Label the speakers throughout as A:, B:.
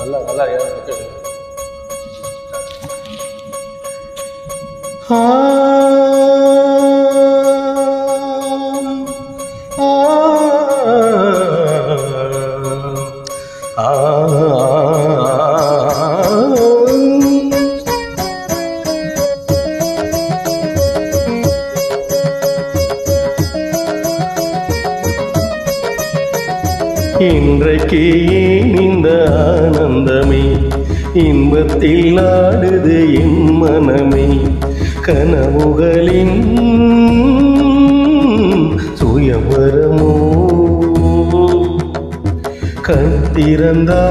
A: நல்லா நல்லா இருக்கு.
B: ஆ ஆ ஆ இன்றைக்கு ஏன் இந்த ஆனந்தமே இன்பத்தில் ஆடுது என் மனமே கனவுகளின் சுயவரமோ கண் திறந்தா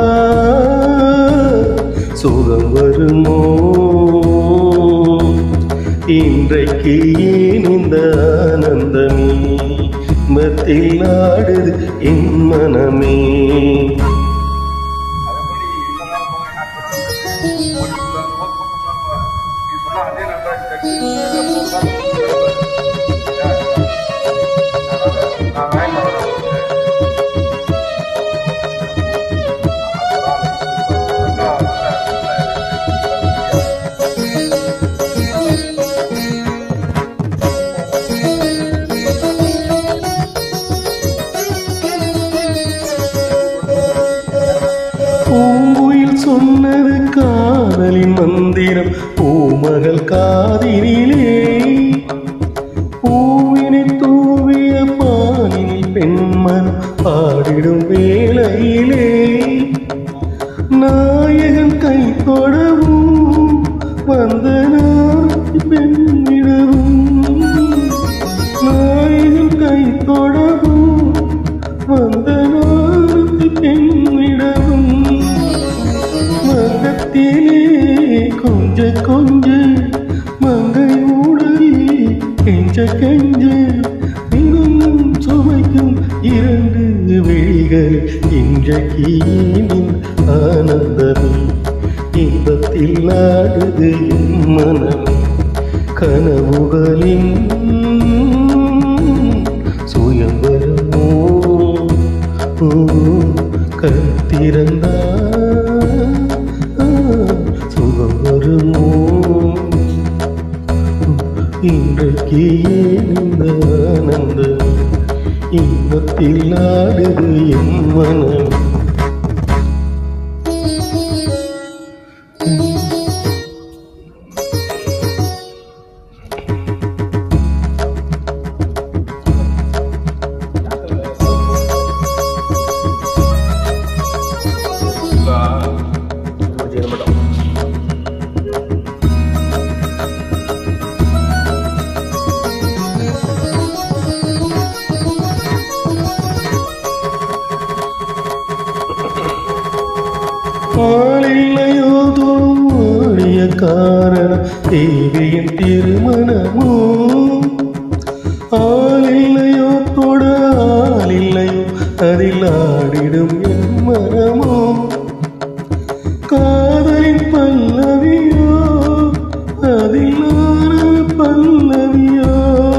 B: சுகம் வருமோ இன்றைக்கு ஏன் இந்த ஆனந்தமே மத்தில் ஆடுது என் மனமே பூங்குயில் சொன்னது காதலின் மந்திரம் பூமகள் காதினிலே பூவினை தூவிய பாலினில் பெண்மன் பாடிடும் வேளையிலே நாயகன் கை தொடவும் வந்த நாள் பெண்ணிடவும் நாயகன் கை தொடவும் வந்த நாள் பெண்ணிடவும் மகத்திலே கொஞ்ச கொஞ்ச மங்கை ஊடலில் கெஞ்ச கெஞ்ச இன்னும் சுமைக்கும் இரண்டு விழிகள் இன்றைக்கு ஏனின் ஆனந்தமே இன்பத்தில் ஆடுது என் மனமே கனவுகளின் சுயம்பரமோ கண் திறந்தா சுகம் வருமோ இன்றைக்கு ஏன் இந்த ஆனந்தம் இன்பத்தில் ஆடுது என் மனம்
A: செய்ய மாட்டோம்
B: ஆளில்லையோ தோழிய காரணம் தேவியின் திருமணமோ ஆளில்லையோ தொட ஆளில்லையோ அதில் ஆடிடும் என் மனமோ காதலின் பல்லவியோ அதில் ஆன பல்லவியோ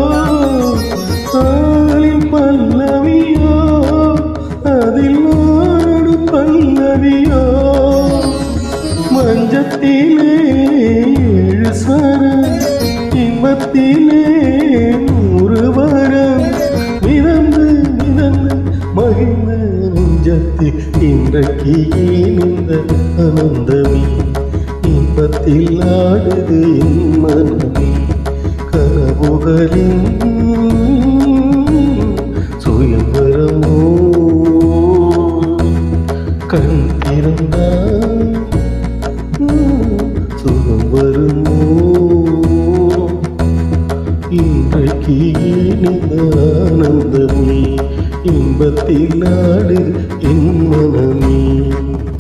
B: காதலின் பல்லவியோ அதில் ஆன பல்லவியோ மஞ்சத்திலே ஏழு ஸ்வரம் இன்பத்திலே நூறு வரம் மிதந்து மிதந்து மகிழ்ந்த நெஞ்சத்தில் இன்றைக்கு ஏன் இந்த ஆனந்தமே இன்பத்தில் ஆடுது என் மனமே கனவுகளின் சுயம்பரமோ கண் திறந்தால் சுகம் வருமோ இன்றைக்கு ஏன் இந்த ஆனந்தமே இன்பத்தில் ஆடு என் மனமே